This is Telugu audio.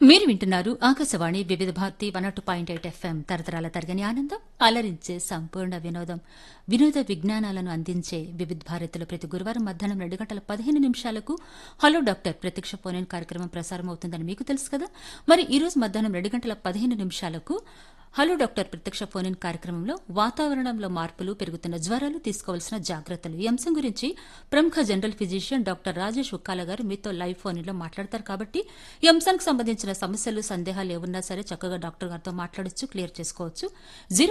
మీరు వింటున్నారు Akashvani Vividh Bharati one two point eight FM తరతరాల తరగని ఆనందం అలరించే సంపూర్ణ వినోదం వినోద విజ్ఞానాలను అందించే వివిధ భారతిలో ప్రతి గురువారం మధ్యాహ్నం రెండు గంటల పదిహేను నిమిషాలకు హలో డాక్టర్ ప్రత్యక్ష ఫోన్ కార్యక్రమం ప్రసారం అవుతుందని మీకు తెలుసు కదా మరి ఈ రోజు మధ్యాహ్నం రెండు గంటల పదిహేను నిమిషాలకు హలో డాక్టర్ ప్రత్యక్ష ఫోన్ ఇన్ కార్యక్రమంలో వాతావరణంలో మార్పులు పెరుగుతున్న జ్వరాలు తీసుకోవాల్సిన జాగ్రత్తలు ఈ అంశం గురించి ప్రముఖ general physician doctor Rajesh Ukkala గారు మీతో లైవ్ ఫోన్ లో మాట్లాడతారు కాబట్టి ఈ అంశానికి సంబంధించిన సమస్యలు సందేహాలు ఏమున్నా సరే చక్కగా డాక్టర్ గారితో మాట్లాడొచ్చు క్లియర్ చేసుకోవచ్చు జీరో